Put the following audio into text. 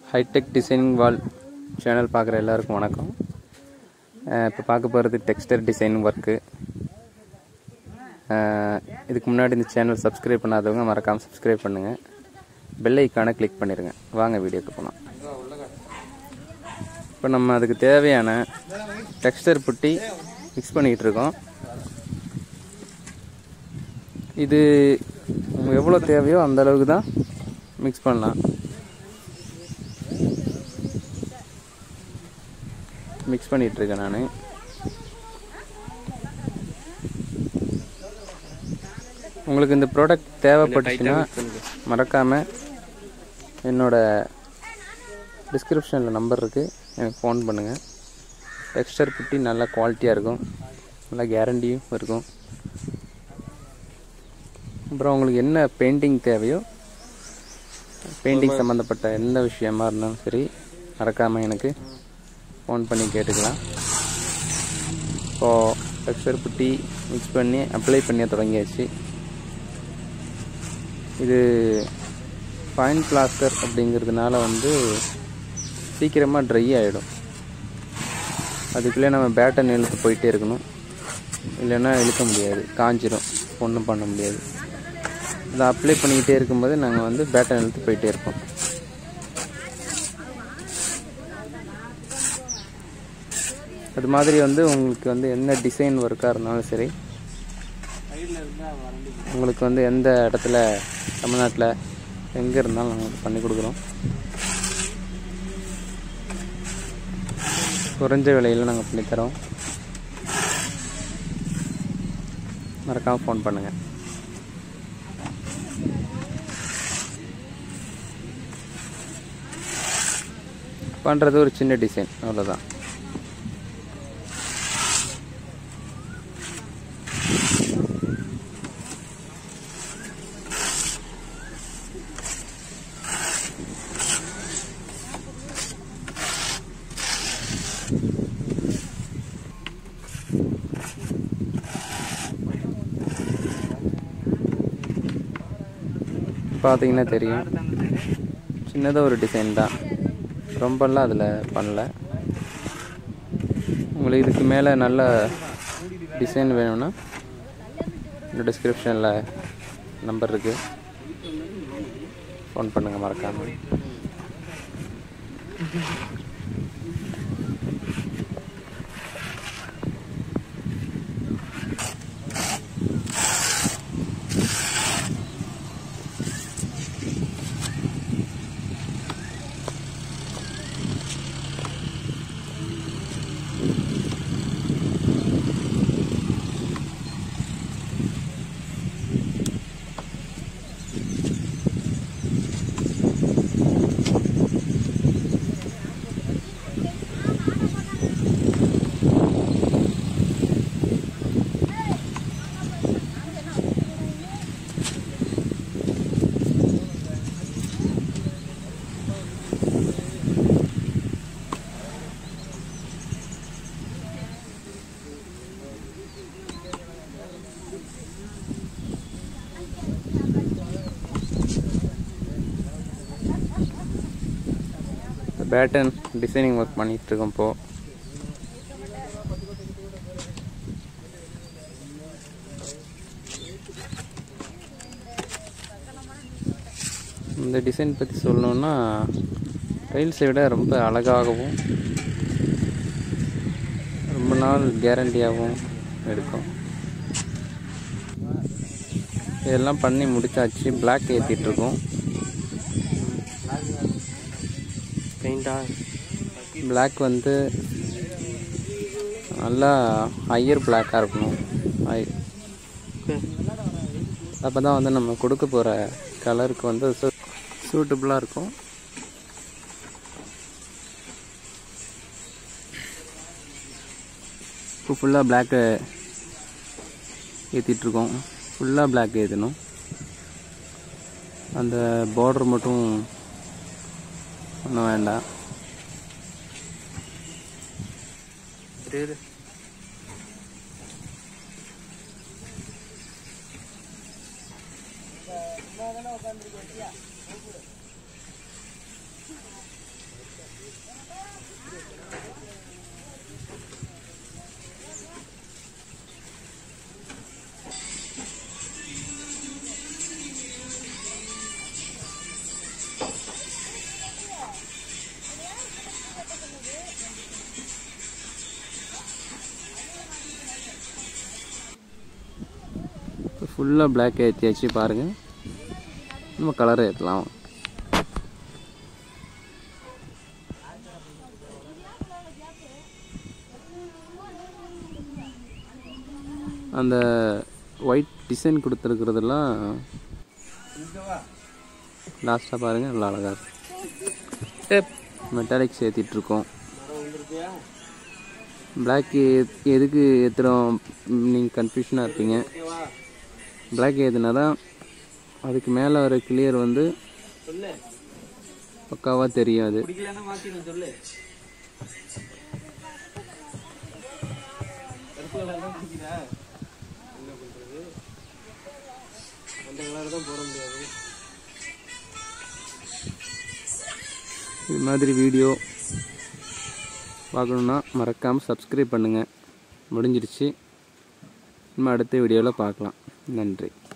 hitech designing வால் channel பார்க்குற எல்லாருக்கும் வணக்கம் இப்போ பார்க்க போகிறது டெக்ஸ்டர் டிசைன் ஒர்க்கு இதுக்கு முன்னாடி இந்த சேனல் சப்ஸ்கிரைப் பண்ணாதவங்க மறக்காமல் சப்ஸ்கிரைப் பண்ணுங்கள் பெல் ஐக்கானை கிளிக் பண்ணிடுங்க வாங்க வீடியோக்கு போகலாம் இப்போ நம்ம அதுக்கு தேவையான டெக்ஸ்டர் புட்டி மிக்ஸ் பண்ணிக்கிட்டு இருக்கோம் இது உங்களுக்கு எவ்வளோ தேவையோ அந்த அளவுக்கு தான் மிக்ஸ் பண்ணலாம் மிக்ஸ் பண்ணிட்டு இருக்கேன் நான் உங்களுக்கு இந்த ப்ராடக்ட் தேவைப்பட்டுச்சுன்னா மறக்காமல் என்னோட டிஸ்கிரிப்ஷனில் நம்பர் இருக்குது எனக்கு ஃபோன் பண்ணுங்கள் டெக்ஸ்டர் புட்டி நல்லா குவாலிட்டியாக இருக்கும் நல்லா கேரண்டியும் இருக்கும் அப்புறம் உங்களுக்கு என்ன பெயிண்டிங் தேவையோ பெயிண்டிங் சம்மந்தப்பட்ட எந்த விஷயமா இருந்தாலும் சரி மறக்காமல் எனக்கு ஃபோன் பண்ணி கேட்டுக்கலாம் இப்போது டெக்ஸ்டர் புட்டி மிக்ஸ் பண்ணி அப்ளை பண்ணி தொடங்கியாச்சு இது ஃபைன் பிளாஸ்டர் அப்படிங்கிறதுனால வந்து சீக்கிரமாக ட்ரை ஆகிடும் அதுக்குள்ளே நம்ம பேட்டன் இழுத்து போயிட்டே இருக்கணும் இல்லைன்னா இழுக்க முடியாது காஞ்சிரும் ஒன்றும் பண்ண முடியாது அதை அப்ளை பண்ணிக்கிட்டே இருக்கும்போது நாங்கள் வந்து பேட்டன் இழுத்து போயிட்டே இருப்போம் அது மாதிரி வந்து உங்களுக்கு வந்து என்ன டிசைன் ஒர்க்காக இருந்தாலும் சரி உங்களுக்கு வந்து எந்த இடத்துல தமிழ்நாட்டில் எங்கே இருந்தாலும் நாங்கள் பண்ணி கொடுக்குறோம் குறைஞ்ச விலையில் நாங்கள் பண்ணித்தரோம் மறக்காமல் ஃபோன் பண்ணுங்கள் பண்ணுறது ஒரு சின்ன டிசைன் அவ்வளோதான் பார்த்தீங்கன்னா தெரியும் சின்னதாக ஒரு டிசைன் தான் ரொம்பலாம் அதில் பண்ணல உங்களுக்கு இதுக்கு மேலே நல்ல டிசைன் வேணும்னா இந்த டிஸ்கிரிப்ஷனில் நம்பர் இருக்குது ஃபோன் பண்ணுங்கள் மறக்காமல் பேட்டன் டிசைனிங் ஒர்க் பண்ணிகிட்டு இருக்கோம் இப்போது இந்த டிசைன் பற்றி சொல்லணுன்னா டைல்ஸை விட ரொம்ப அழகாகவும் ரொம்ப நாள் கேரண்டியாகவும் இருக்கும் இதெல்லாம் பண்ணி முடிச்சாச்சு பிளாக் ஏற்றிட்டுருக்கோம் பெயிண்டா பிளாக் வந்து நல்லா ஹையர் பிளாக்காக இருக்கணும் ஹை அப்போ தான் வந்து நம்ம கொடுக்க போகிற கலருக்கு வந்து சூட்டபுளாக இருக்கும் இப்போ ஃபுல்லாக பிளாக்கு ஏற்றிட்டுருக்கோம் ஃபுல்லாக பிளாக் ஏற்றணும் அந்த பார்டர் மட்டும் ஒன்றும் வேண்டாம் இரு ஃபுல்லாக பிளாக் ஏற்றியாச்சு பாருங்கள் நம்ம கலரை ஏற்றலாம் அந்த ஒயிட் டிசைன் கொடுத்துருக்கிறதெல்லாம் லாஸ்ட்டாக பாருங்கள் நல்லா அழகாக இருக்கும் மெட்டாலிக்ஸ் ஏற்றிட்டுருக்கோம் பிளாக் எதுக்கு ஏற்றுறோம் நீங்கள் கன்ஃபியூஷனாக இருப்பீங்க பிளாக் ஏற்றுனா தான் அதுக்கு மேலே வர கிளியர் வந்து சொல்லு பக்காவாக தெரியும் அது பிடிக்கலன்னா மாத்திடும் சொல்லு கருப்பு கலர் தான் பிடிக்குதா என்ன பண்றது அந்த கலர் தான் போட முடியாது இது மாதிரி வீடியோ பார்க்கணுன்னா மறக்காமல் சப்ஸ்கிரைப் பண்ணுங்கள் முடிஞ்சிருச்சு நம்ம அடுத்த வீடியோவில் பார்க்கலாம் நன்றி